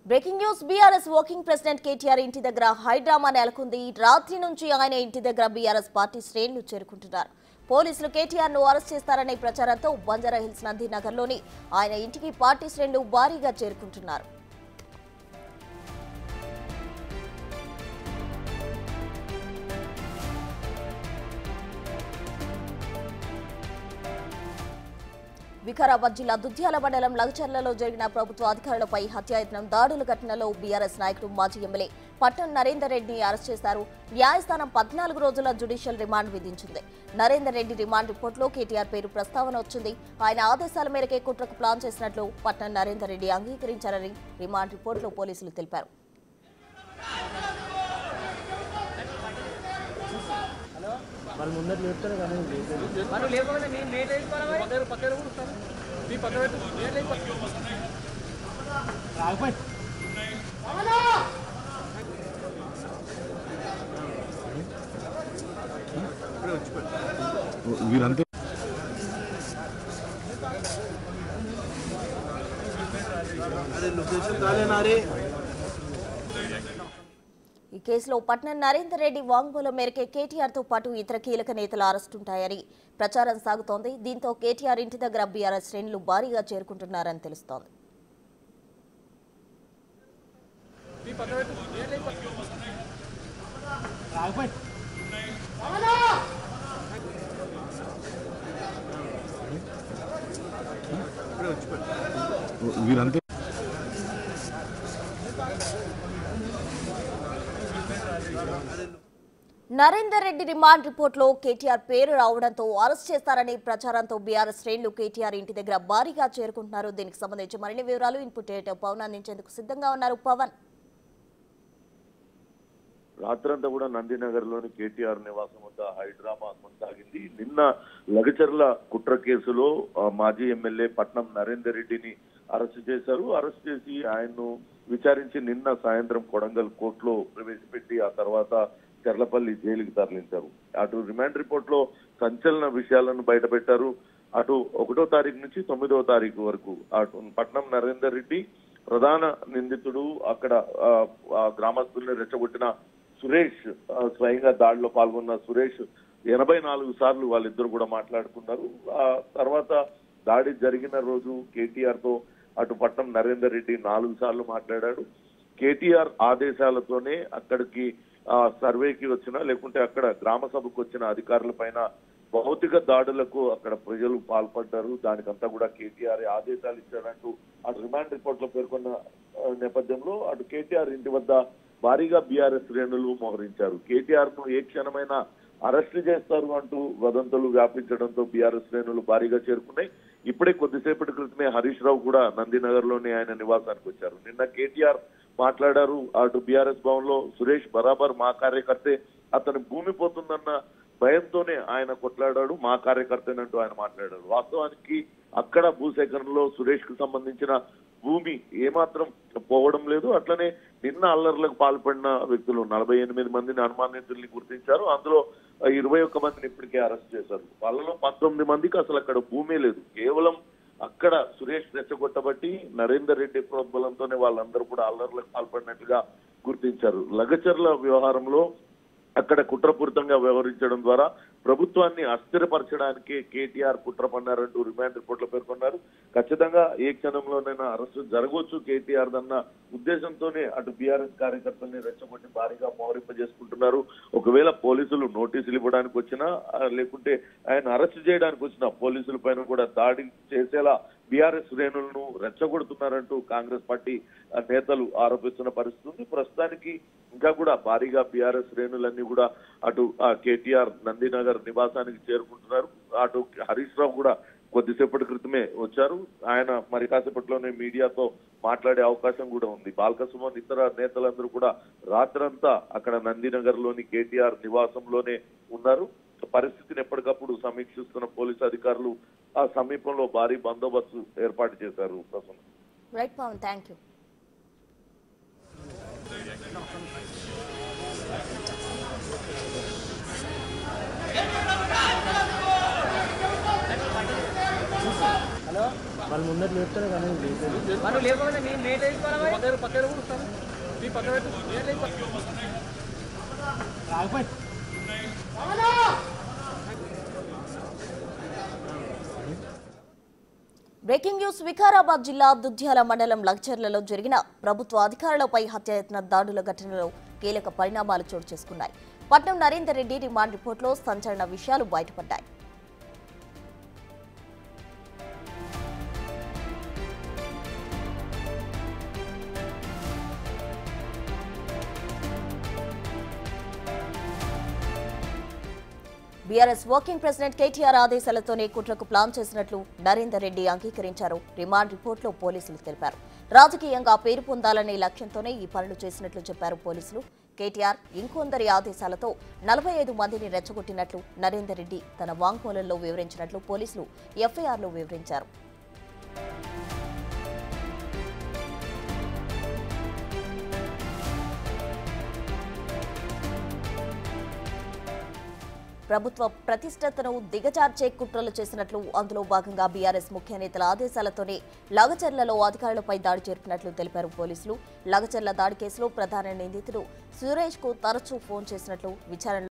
breaking news BRS working president KTR ఇంటి దగ్గర high drama నెలకొంది రాత్రి నుంచి ఆయన ఇంటి దగ్గర బీఆర్ఎస్ పార్టీ శ్రేణులు చేరుకుంటున్నారు పోలీసులు కేటీఆర్ ను అరెస్ట్ చేస్తారనే ప్రచారంతో బంజారా హిల్స్ నంది నగర్లోని ఆయన ఇంటికి పార్టీ శ్రేణులు భారీగా చేరుకుంటున్నారు వికారాబాద్ జిల్లా దుద్యాల మండలం లగచర్లలో జరిగిన ప్రభుత్వ అధికారులపై హత్యాయత్నం దాడుల ఘటనలో బీఆర్ఎస్ నాయకుడు మాజీ ఎమ్మెల్యే పట్టణం నరేందర్ రెడ్డిని అరెస్ట్ చేశారు న్యాయస్థానం పద్నాలుగు రోజుల జ్యుడిషియల్ రిమాండ్ విధించింది నరేందర్ రెడ్డి రిమాండ్ రిపోర్టులో కేటీఆర్ పేరు ప్రస్తావన వచ్చింది ఆయన ఆదేశాల మేరకే కుట్రకు ప్లాన్ చేసినట్లు పట్టణం నరేందర్ రెడ్డి అంగీకరించారని రిమాండ్ రిపోర్టులో పోలీసులు తెలిపారు వాళ్ళు ముందర లేపుతారు కానీ లేదు మనం లేకపోతే మేము లేట్ అయిపోవాలి పక్కన పక్కన కూడా వస్తారు మీ పక్కన పెట్టు లేట్ అయిపోతుంది రాకపోయి వీరంతా ఈ కేసులో పట్నం నరేందర్ రెడ్డి వాంగ్మూలం మేరకే కేటీఆర్ తో పాటు ఇతర కీలక నేతలు అరెస్టుంటాయని ప్రచారం సాగుతోంది దీంతో కేటీఆర్ ఇంటి దగ్గర బీఆర్ఎస్ శ్రేణులు భారీగా చేరుకుంటున్నారని తెలుస్తోంది మీ పక్కన పెట్టు లేట్ అయిపోతుంది రాకపోయి వీరంతా నరేందర్ రెడ్డి రిమాండ్ రిపోర్టులో కేటీఆర్ పేరు రావడంతో అరెస్ట్ చేస్తారనే ప్రచారంతో బీఆర్ఎస్ శ్రేణులు కేటీఆర్ ఇంటి దగ్గర భారీగా చేరుకుంటున్నారు దీనికి సంబంధించి మరిన్ని వివరాలు ఇన్పుట్ ఎడిటర్ పవన్ అందించేందుకు సిద్ధంగా ఉన్నారు పవన్ రాత్రంతా కూడా నందినగర్ లోని కేటీఆర్ నివాసం వద్ద హైడ్రామా కొనసాగింది నిన్న లగచర్ల కుట్ర కేసులో ఆ, మాజీ ఎమ్మెల్యే పట్నం నరేందర్ రెడ్డిని అరెస్ట్ చేశారు అరెస్ట్ చేసి ఆయన్ను విచారించి నిన్న సాయంత్రం కొడంగల్ కోర్టులో ప్రవేశపెట్టి ఆ తర్వాత చెర్లపల్లి జైలుకి తరలించారు అటు రిమాండ్ రిపోర్ట్ లో సంచలన విషయాలను బయటపెట్టారు అటు ఒకటో తారీఖు నుంచి తొమ్మిదవ తారీఖు వరకు అటు పట్నం నరేందర్ రెడ్డి ప్రధాన నిందితుడు అక్కడ ఆ, ఆ గ్రామస్తుల్ని రెచ్చగొట్టిన సురేష్ ఆ, స్వయంగా దాడిలో పాల్గొన్న సురేష్ ఎనభై నాలుగు సార్లు వాళ్ళిద్దరు కూడా మాట్లాడుకున్నారు ఆ తర్వాత దాడి జరిగిన రోజు కేటీఆర్ తో అటు పట్నం నరేందర్ రెడ్డి నాలుగు సార్లు మాట్లాడాడు కేటీఆర్ ఆదేశాలతోనే అక్కడికి ఆ సర్వేకి వచ్చిన లేకుంటే అక్కడ గ్రామ సభకు వచ్చిన అధికారుల పైన భౌతిక దాడులకు అక్కడ ప్రజలు పాల్పడ్డారు దానికంతా కూడా కేటీఆర్ ఆదేశాలు ఇచ్చారంటూ అటు రిమాండ్ రిపోర్ట్ లో పేర్కొన్న ఆ, నేపథ్యంలో అటు కేటీఆర్ ఇంటి వద్ద భారీగా బీఆర్ఎస్ శ్రేణులు మోహరించారు కేటీఆర్ ను ఏ క్షణమైనా అరెస్ట్ చేస్తారు అంటూ వదంతులు వ్యాపించడంతో బీఆర్ఎస్ శ్రేణులు భారీగా చేరుకున్నాయి ఇప్పుడే కొద్దిసేపటి క్రితమే హరీష్ రావు కూడా నందినగర్ లోని ఆయన నివాసానికి వచ్చారు నిన్న కేటీఆర్ మాట్లాడారు అటు బీఆర్ఎస్ భవన్ లో సురేష్ బరాబర్ మా కార్యకర్తే అతని భూమి పోతుందన్న భయంతోనే ఆయన కొట్లాడాడు మా కార్యకర్తేనంటూ ఆయన మాట్లాడాడు వాస్తవానికి అక్కడ భూసేకరణలో సురేష్ కు సంబంధించిన భూమి ఏమాత్రం పోవడం లేదు అట్లనే నిన్న అల్లర్లకు పాల్పడిన వ్యక్తులు నలభై ఎనిమిది మందిని అనుమానితుల్ని గుర్తించారు అందులో ఇరవై ఒక్క మందిని ఇప్పటికే అరెస్ట్ చేశారు వాళ్ళలో పంతొమ్మిది మందికి అసలు అక్కడ భూమే లేదు కేవలం అక్కడ సురేష్ రెచ్చగొట్టబట్టి నరేందర్ రెడ్డి ప్రోద్బలంతోనే వాళ్ళందరూ కూడా అల్లర్లకు పాల్పడినట్లుగా గుర్తించారు లగచర్ల వ్యవహారంలో అక్కడ కుట్రపూరితంగా వ్యవహరించడం ద్వారా ప్రభుత్వాన్ని అస్థిరపరచడానికే కేటీఆర్ కుట్ర పన్నారంటూ రిమాండ్ రిపోర్ట్ లో పేర్కొన్నారు ఖచ్చితంగా ఏ క్షణంలోనైనా అరెస్టు జరగవచ్చు కేటీఆర్ దన్న ఉద్దేశంతోనే అటు బీఆర్ఎస్ కార్యకర్తల్ని రెచ్చగొట్టి భారీగా మోహరింపజేసుకుంటున్నారు ఒకవేళ పోలీసులు నోటీసులు ఇవ్వడానికి వచ్చినా ఆ, లేకుంటే ఆయన అరెస్ట్ చేయడానికి వచ్చిన పోలీసుల పైన కూడా దాడి చేసేలా బీఆర్ఎస్ శ్రేణులను రెచ్చగొడుతున్నారంటూ కాంగ్రెస్ పార్టీ ఆ, నేతలు ఆరోపిస్తున్న పరిస్థితి ఉంది ప్రస్తుతానికి ఇంకా కూడా భారీగా బీఆర్ఎస్ శ్రేణులన్నీ కూడా అటు ఆ, కేటీఆర్ నందినగర్ నివాసానికి చేరుకుంటున్నారు అటు హరీష్ రావు కూడా కొద్దిసేపటి క్రితమే వచ్చారు ఆయన మరి కాసేపట్లోనే మీడియాతో మాట్లాడే అవకాశం కూడా ఉంది బాల్క సుమన్ ఇతర నేతలందరూ కూడా రాత్రంతా అక్కడ నందినగర్ లోని కేటీఆర్ నివాసంలోనే ఉన్నారు పరిస్థితిని ఎప్పటికప్పుడు సమీక్షిస్తున్న పోలీసు అధికారులు ఆ సమీపంలో భారీ బందోబస్తు ఏర్పాటు చేశారు Prasanna right Pawan thank you hello వాళ్ళు ముందర లేపుతారు కానీ లేదు వాళ్ళు లేకపోతే మేము లేట్ అయిపోవాలి పక్కన పక్కన కూడా వస్తాను మీ పక్కన పెట్టు లేట్ అయిపోయి బ్రేకింగ్ న్యూస్ వికారాబాద్ జిల్లా దుద్యాల మండలం లగ్చర్లలో జరిగిన ప్రభుత్వ అధికారులపై హత్యాయత్న దాడుల ఘటనలో కీలక పరిణామాలు చోటు చేసుకున్నాయి పట్నం నరేందర్ రెడ్డి రిమాండ్ రిపోర్టులో సంచలన విషయాలు బయటపడ్డాయి బీఆర్ఎస్ వర్కింగ్ ప్రెసిడెంట్ కేటీఆర్ ఆదేశాలతోనే కుట్రకు ప్లాన్ చేసినట్లు నరేందర్ రెడ్డి అంగీకరించారు రిమాండ్ రిపోర్టులో పోలీసులు తెలిపారు రాజకీయంగా పేరు పొందాలనే లక్ష్యంతోనే ఈ పనులు చేసినట్లు చెప్పారు పోలీసులు కేటీఆర్ ఇంకొందరి ఆదేశాలతో నలభై ఐదు మందిని రెచ్చగొట్టినట్లు నరేందర్ రెడ్డి తన వాంగ్మూలంలో వివరించినట్లు పోలీసులు ఎఫ్ఐఆర్లో వివరించారు ప్రభుత్వ ప్రతిష్టతను దిగజార్చే కుట్రలు చేసినట్లు అందులో భాగంగా బీఆర్ఎస్ ముఖ్య నేతల ఆదేశాలతోనే లగచర్లలో అధికారులపై దాడి జరిపినట్లు తెలిపారు పోలీసులు లగచర్ల దాడి కేసులో ప్రధాన నిందితుడు సురేష్ కు తరచూ ఫోన్ చేసినట్లు విచారణ